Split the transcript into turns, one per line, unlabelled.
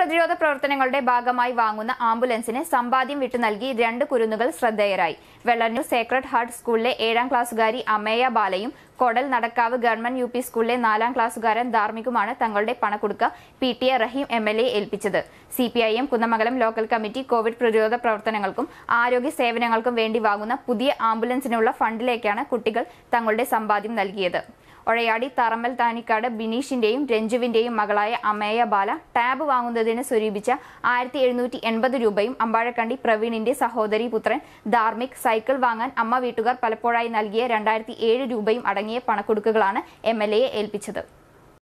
പ്രതിരോധ പ്രവർത്തനങ്ങളുടെ ഭാഗമായി വാങ്ങുന്ന ആംബുലൻസിന് സമ്പാദ്യം വിട്ടു നൽകി രണ്ട് കുരുന്നുകൾ ശ്രദ്ധേയരായി വെള്ളന്നൂർ സേക്രഡ് ഹാർട്ട് സ്കൂളിലെ ഏഴാം ക്ലാസ്സുകാരി അമേയ ബാലയും Kodal Nadakkavu government U P സ്കൂളിലെ നാലാം ക്ലാസ്സുകാരൻ ധാർമ്മികുമാണ് തങ്ങളുടെ പണക്കൊടുക്ക P T A Rahim M L A ഏൽപ്പിച്ചത് C P I M Kunnamangalam local committee Covid പ്രതിരോധ പ്രവർത്തനങ്ങൾക്കും ആരോഗ്യ സേവനങ്ങൾക്കും വേണ്ടി വാങ്ങുന്ന പുതിയ ആംബുലൻസിനുള്ള ഫണ്ടിലേക്കാണ് കുട്ടികൾ തങ്ങളുടെ സമ്പാദ്യം നൽകിയത് ഒഴയാടി തറമ്മൽ താനിക്കാട് ബിനീഷിന്റെയും രഞ്ജുവിന്റെയും മകളായ അമേയ ബാല ടാബ് വാങ്ങുന്നതിന് സ്വരൂപിച്ച ആയിരത്തി എഴുന്നൂറ്റി എൺപത് രൂപയും അമ്പാഴക്കണ്ടി പ്രവീണിന്റെ സഹോദരി പുത്രൻ ധാർമ്മിക് സൈക്കിൾ വാങ്ങാൻ അമ്മ വീട്ടുകാർ പലപ്പോഴായി നൽകിയ രണ്ടായിരത്തി ഏഴ് രൂപയും അടങ്ങിയ പണക്കൊടുക്കുകളാണ് എം എൽ എയെ ഏൽപ്പിച്ചത്